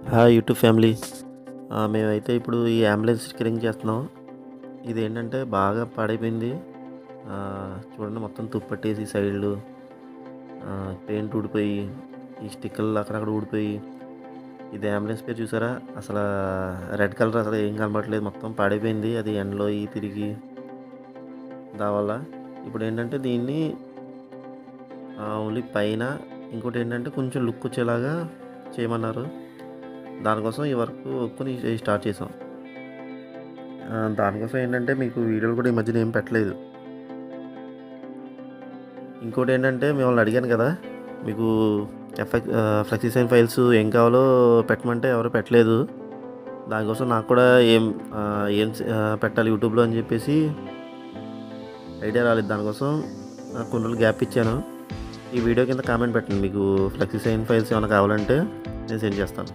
Hi YouTube family ఆ, మేమైతే ఇప్పుడు ఈ అంబులెన్స్ స్టిక్కరింగ్ చేస్తున్నాం ఇది ఏంటంటే బాగా పాడైపోయింది ఆ, చూడండి మొత్తం తుప్పట్టేసి సైడ్లు ఆ, పెయింట్ ఊడిపోయి ఈ స్టిక్కర్లు అక్కడక్కడ ఊడిపోయి ఇది అంబులెన్స్ పేరు చూసారా అసలు రెడ్ కలర్ అసలు ఏం కనబడట్లేదు మొత్తం పాడైపోయింది అది ఎండలో ఈ తిరిగి దానివల్ల ఇప్పుడు ఏంటంటే దీన్ని ఓన్లీ పైన ఇంకోటి ఏంటంటే కొంచెం లుక్ వచ్చేలాగా చేయమన్నారు దానికోసం ఈ వర్క్ ఒక్కుని స్టార్ట్ చేసాం ఆ, దానికోసం ఏంటంటే మీకు వీడియోలు కూడా ఈ మధ్యన ఏం పెట్టలేదు ఇంకోటి ఏంటంటే మిమ్మల్ని అడిగాను కదా మీకు ఎఫెక్ ఫ్లెక్సీసైన్ ఫైల్స్ ఏం కావాలో పెట్టమంటే ఎవరు పెట్టలేదు దానికోసం నాకు కూడా ఏం ఆ, ఏం ఆ, పెట్టాలి యూట్యూబ్లో అని చెప్పేసి ఐడియా రాలేదు దానికోసం ఆ, కొన్ని రోజులు గ్యాప్ ఇచ్చాను ఈ వీడియో కింద కామెంట్ పెట్టండి మీకు ఫ్లెక్సీసైన్ ఫైల్స్ ఏమైనా కావాలంటే నేను సెండ్ చేస్తాను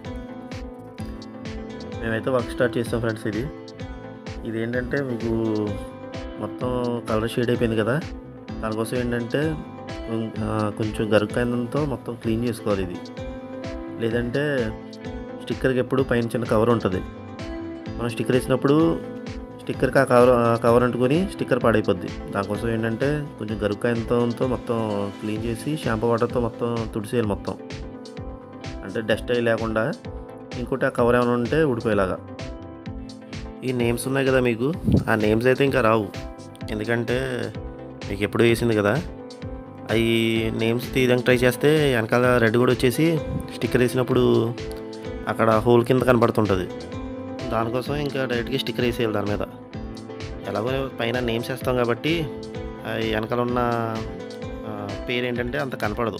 మేమైతే వర్క్ స్టార్ట్ చేస్తాం ఫ్రెండ్స్ ఇది ఇది ఏంటంటే మీకు మొత్తం కలర్ షేడ్ అయిపోయింది కదా దానికోసం ఏంటంటే కొం- ఆ, కొంచెం గరుకైనంతో మొత్తం క్లీన్ చేసుకోవాలి ఇది లేదంటే స్టిక్కర్కి ఎప్పుడు పైన చిన్న కవర్ ఉంటుంది మనం స్టిక్కర్ వేసినప్పుడు స్టిక్కర్కి ఆ కవర్ ఆ కవర్ అంటుకొని స్టిక్కర్ పాడైపోద్ది దానికోసం ఏంటంటే కొంచెం గరుకాయంతో మొత్తం క్లీన్ చేసి షాంపూ వాటర్తో మొత్తం తుడిసేయాలి మొత్తం అంటే డస్ట్ అయి లేకుండా ఇంకోటి ఆ కవర్ ఏమైనా ఉంటే ఊడిపోయేలాగా ఈ నేమ్స్ ఉన్నాయి కదా మీకు ఆ నేమ్స్ అయితే ఇంకా రావు ఎందుకంటే మీకు ఎప్పుడు వేసింది కదా అవి నేమ్స్ తీయడానికి ట్రై చేస్తే వెనకాల రెడ్ కూడా వచ్చేసి స్టిక్కర్ వేసినప్పుడు అక్కడ హోల్ కింద కనబడుతుంటుంది దానికోసం ఇంకా డైరెక్ట్గా స్టిక్కర్ వేసేయాలి దాని మీద ఎలాగో పైన నేమ్స్ వేస్తాం కాబట్టి ఆ వెనకాల ఉన్న ఆ, పేరు ఏంటంటే అంత కనపడదు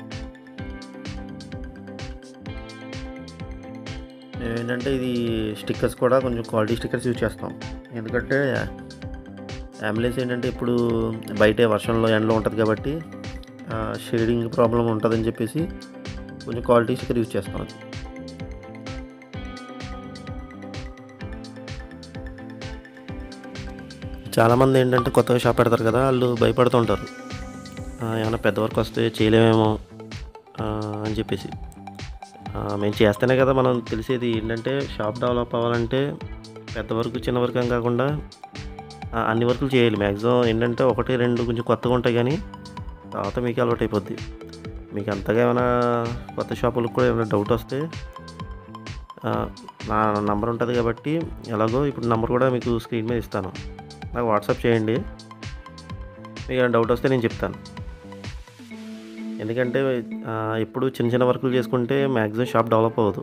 మేము ఏంటంటే ఇది స్టిక్కర్స్ కూడా కొంచెం క్వాలిటీ స్టిక్కర్స్ యూజ్ చేస్తాం ఎందుకంటే అంబులెన్స్ ఏంటంటే ఇప్పుడు బయటే వర్షంలో ఎండలో ఉంటుంది కాబట్టి షేడింగ్ ప్రాబ్లం ఉంటుందని చెప్పేసి కొంచెం క్వాలిటీ స్టిక్కర్ యూజ్ చేస్తాం చాలామంది ఏంటంటే కొత్తగా షాప్ పెడతారు కదా వాళ్ళు భయపడుతుంటారు ఆ, ఏమైనా పెద్ద వర్క్ వస్తే చేయలేమేమో ఆ, అని చెప్పేసి ఆ, మేము చేస్తేనే కదా మనం తెలిసేది ఏంటంటే షాప్ డెవలప్ అవ్వాలంటే పెద్ద వర్క్ చిన్న వర్క్ అని కాకుండా ఆ, అన్ని వర్కులు చేయాలి మ్యాక్సిమం ఏంటంటే ఒకటి రెండు కొంచెం కొత్తగా ఉంటాయి కానీ తర్వాత మీకు అలవాటు అయిపోద్ది మీకు అంతగా ఏమైనా కొత్త షాపులకు కూడా ఏమైనా డౌట్ వస్తే ఆ, నా నంబర్ ఉంటుంది కాబట్టి ఎలాగో ఇప్పుడు నంబర్ కూడా మీకు స్క్రీన్ మీద ఇస్తాను నాకు వాట్సాప్ చేయండి మీకు ఏమైనా డౌట్ వస్తే నేను చెప్తాను ఎందుకంటే ఆ, ఎప్పుడు చిన్న చిన్న వర్కులు చేసుకుంటే మ్యాక్సిమం షాప్ డెవలప్ అవ్వదు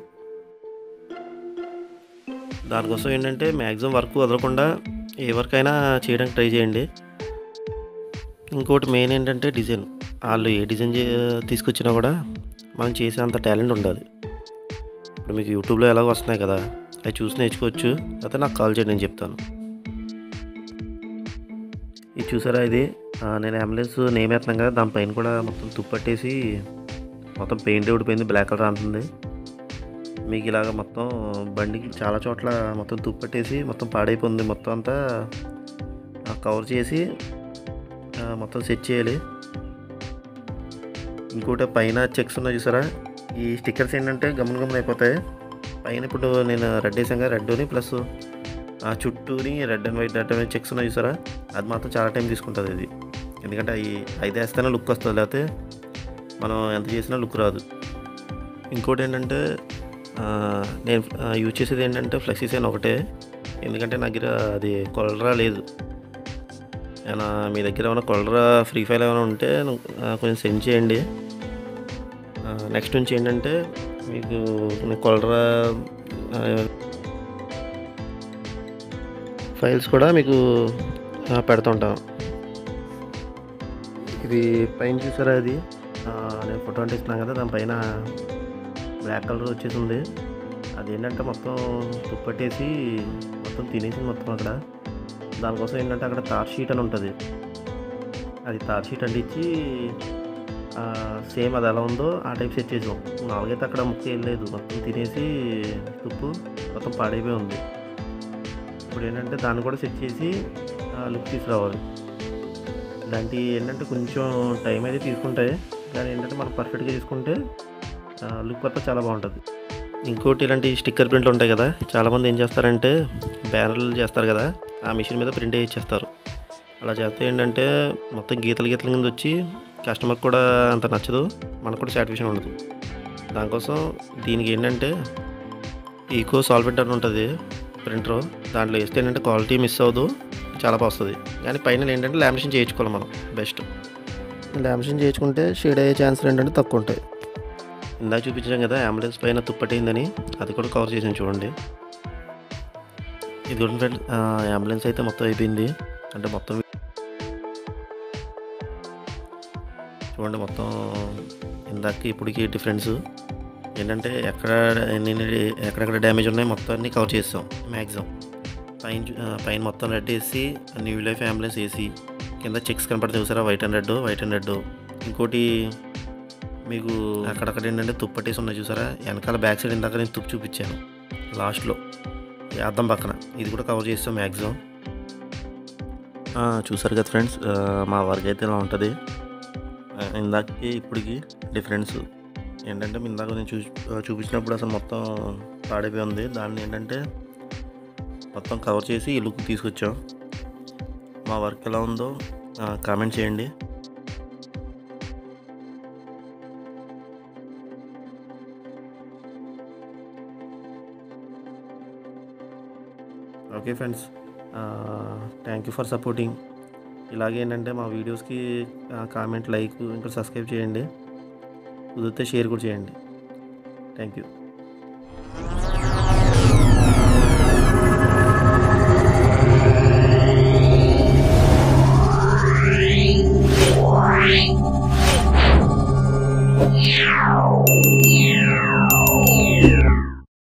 దానికోసం ఏంటంటే మ్యాక్సిమం వర్క్ వదలకుండా ఏ వర్క్ అయినా చేయడానికి ట్రై చేయండి ఇంకోటి మెయిన్ ఏంటంటే డిజైన్ వాళ్ళు ఏ డిజైన్ చే తీసుకొచ్చినా కూడా మనం చేసేంత టాలెంట్ ఉండాలి ఇప్పుడు మీకు యూట్యూబ్లో ఎలాగో వస్తున్నాయి కదా అవి చూసి నేర్చుకోవచ్చు అయితే నాకు కాల్ చేయండి నేను చెప్తాను ఇది చూసారా ఇది ఆ, నేను అంబులెన్స్ నేమ్ వేస్తున్నాను కదా దానిపైన కూడా మొత్తం తుప్పట్టేసి మొత్తం పెయింట్ ఊడిపోయింది బ్లాక్ కలర్ అంటుంది మీకు ఇలాగ మొత్తం బండికి చాలా చోట్ల మొత్తం తుప్పట్టేసి మొత్తం పాడైపోయింది మొత్తం అంతా ఆ, కవర్ చేసి ఆ, మొత్తం సెట్ చేయాలి ఇంకోటి పైన చెక్స్ ఉన్నాయి చూసారా ఈ స్టిక్కర్స్ ఏంటంటే గమన గమన అయిపోతాయి పైన ఇప్పుడు నేను రెడ్ వేసాం కదా రెడ్ని ప్లస్ ఆ చుట్టూని red and white red and white checks ఉన్నాయి చూసారా అది మాత్రం చాలా టైం తీసుకుంటుంది ఇది ఎందుకంటే అవి ఐదు వేస్తేనే లుక్ వస్తుంది లేకపోతే మనం ఎంత చేసినా లుక్ రాదు ఇంకోటి ఏంటంటే ఆ, నేను ఆ, యూజ్ చేసేది ఏంటంటే ఫ్లెక్సీసైన్ ఒకటే ఎందుకంటే నా దగ్గర అది కొలరా లేదు ఏమైనా మీ దగ్గర ఏమైనా కొలరా ఫ్రీ ఫైల్ ఏమైనా ఉంటే ఆ, కొంచెం సెండ్ చేయండి నెక్స్ట్ నుంచి ఏంటంటే మీకు కొన్ని కొలరా ఆ, ఫైల్స్ కూడా మీకు ఆ, పెడుతుంటాను ఇది పైన చూసారా అది ఆ, నేను ఫోటో అంటే ఇస్తున్నాను కదా దానిపైన బ్లాక్ కలర్ వచ్చేసి ఉంది అది ఏంటంటే మొత్తం తుప్పట్టేసి మొత్తం తినేసి మొత్తం అక్కడ దానికోసం ఏంటంటే అక్కడ తార్ షీట్ అని ఉంటుంది అది తార్ షీట్ అంటించి సేమ్ అది ఎలా ఉందో ఆ టైప్ సెట్ చేసాం నాలుగైతే అక్కడ ముక్క ఏం లేదు మొత్తం తినేసి తుప్పు మొత్తం పాడైపోయి ఉంది ఇప్పుడు ఏంటంటే దాన్ని కూడా సెట్ చేసి లుక్ తీసుకురావాలి ఇలాంటి ఏంటంటే కొంచెం టైం అయితే తీసుకుంటాయి కానీ ఏంటంటే మనం పర్ఫెక్ట్గా తీసుకుంటే లుక్ పట్ల చాలా బాగుంటుంది ఇంకోటి ఇలాంటి స్టిక్కర్ ప్రింట్లు ఉంటాయి కదా చాలామంది ఏం చేస్తారంటే బ్యానర్లు చేస్తారు కదా ఆ మిషన్ మీద ప్రింట్ వేయించేస్తారు అలా చేస్తే ఏంటంటే మొత్తం గీతలు గీతల కింద వచ్చి కస్టమర్కి కూడా అంత నచ్చదు మనకు కూడా సాటిస్ఫాక్షన్ ఉండదు దానికోసం దీనికి ఏంటంటే ఈకో సాల్వెంట్ అని ఉంటుంది ప్రింటర్ దాంట్లో వేస్తే ఏంటంటే క్వాలిటీ మిస్ అవ్వదు చాలా బాగా వస్తుంది కానీ పైన ఏంటంటే లామినేషన్ చేయించుకోవాలి మనం బెస్ట్ లామినేషన్ చేయించుకుంటే షేడ్ అయ్యే ఛాన్సులు ఏంటంటే తక్కువ ఉంటాయి ఇందాక చూపించాం కదా అంబులెన్స్ పైన తుప్పటైందని అది కూడా కవర్ చేసాను చూడండి ఇది కూడా ఫ్రెండ్ అంబులెన్స్ అయితే మొత్తం అయిపోయింది అంటే మొత్తం చూడండి మొత్తం ఇందాక ఇప్పటికి డిఫరెన్స్ ఏంటంటే ఎక్కడ ఎన్ని ఎక్కడెక్కడ డ్యామేజ్ ఉన్నాయి మొత్తం అన్ని కవర్ చేస్తాం మ్యాక్సిమం పైన చూ- ఆ, పైన మొత్తం రెడ్ వేసి న్యూ లైఫ్ అంబులెన్స్ వేసి కింద చెక్స్ కనపడితే చూసారా white and red white and red ఇంకోటి మీకు అక్కడక్కడ ఏంటంటే తుప్పటేసి ఉన్నాయి చూసారా వెనకాల బ్యాక్ సైడ్ ఇందాక నేను తుప్పు చూపించాను లాస్ట్లో ఈ అద్దం పక్కన ఇది కూడా కవర్ చేస్తాం మ్యాక్సిమం చూసారు కదా ఫ్రెండ్స్ మా వర్క్ అయితే ఇలా ఉంటుంది ఆ, ఇందాకకి ఇప్పటికి డిఫరెన్స్ ఏంటంటే మీ ఇందాక నేను చూ చూపించినప్పుడు అసలు మొత్తం పాడైపోయి ఉంది దాన్ని ఏంటంటే మొత్తం కవర్ చేసి ఈ లుక్ తీసుకొచ్చాం మా వర్క్ ఎలా ఉందో కామెంట్ చేయండి okay friends thank you for supporting ఇలాగే ఏంటంటే మా వీడియోస్కి కామెంట్ లైక్ ఇంకా సబ్స్క్రైబ్ చేయండి కుదిరితే షేర్ కూడా చేయండి థ్యాంక్ యూ Yeah.